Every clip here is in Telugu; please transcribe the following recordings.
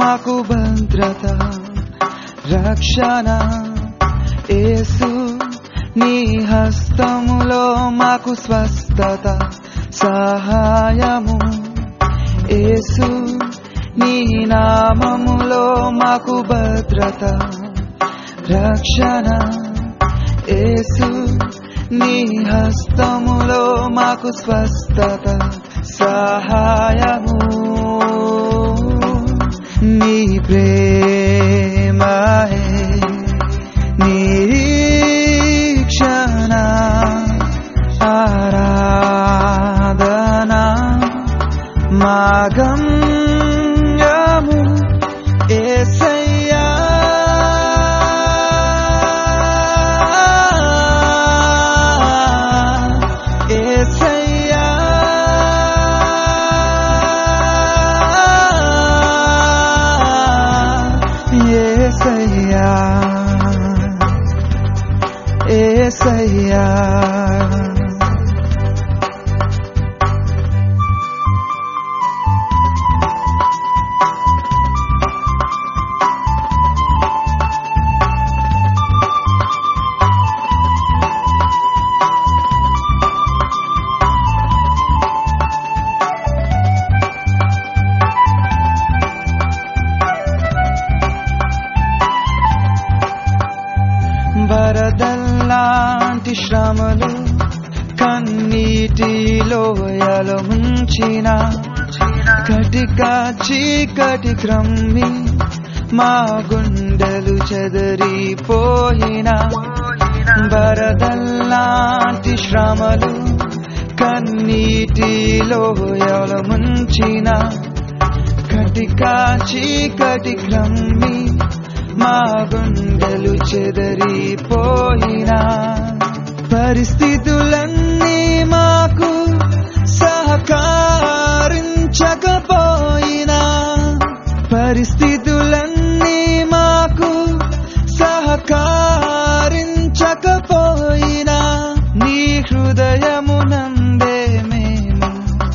మాకు భద్రత రక్షణ యేసు నీ హస్తములో మాకు స్వస్థత సహాయము యేసు నీ నామములో మాకు భద్రత రక్షణ యేసు నీ హస్తములో మాకు స్వస్థత సహాయము నీ ప్రేమహే నిరీక్షణ ఆరాధన మాగమ్యము ఏసయ్యా ఏసయ్యా ఏసయ్యా ఏసయ్యా వరదల్లాంటి శ్రమలు కన్నీటిలో ముంచిన కటిక చీకటి క్రమ్మి మా గుండెలు చెదరిపోయిన వరదల్లాంటి శ్రమలు కన్నీటిలో ముంచిన కటిక చీకటి క్రమ్మి మా గుండెలు చెదరిపోయినా పరిస్థితులన్నీ మాకు సహకరించకపోయినా పరిస్థితులన్నీ మాకు సహకరించకపోయినా నీ హృదయమునందే మేము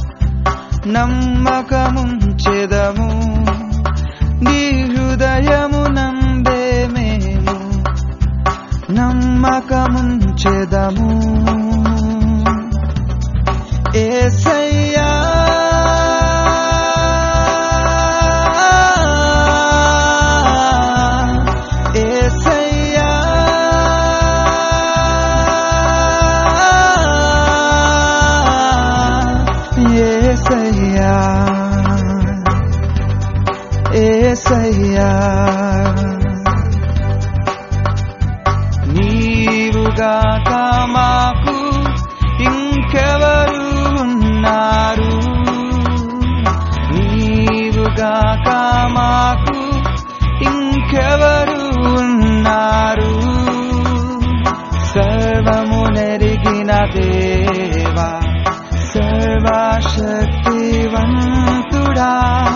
నమ్మకముంచెదము నీ హృదయమునందే మేము నమ్మకముంచెదము ఏసయ్యా ఏసయ్యా ఏసయ్యా ఏసయ్యా నీవుగాక మాకు ఇంకెవరు ఉన్నారు నీవుగాక మాకు ఇంకెవరు ఉన్నారు సర్వము నెరిగిన దేవా సర్వశక్తివంతుడా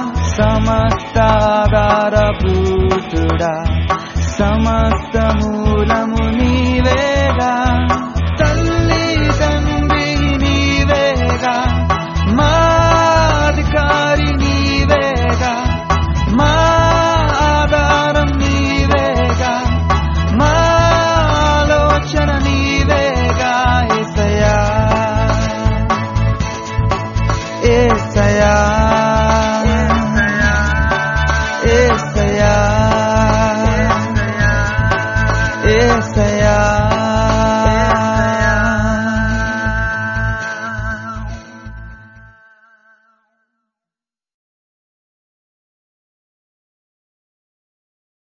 సమస్తాధారభూతుడా సమస్త మూలము నీవేగా తల్లి తండ్రి నీవేగా మాధికారి నీవేగా మా ఆధారం నీవేగా మా ఆలోచన నీవేగా ఏసయా ఏసయా ఏసయా ఏసయా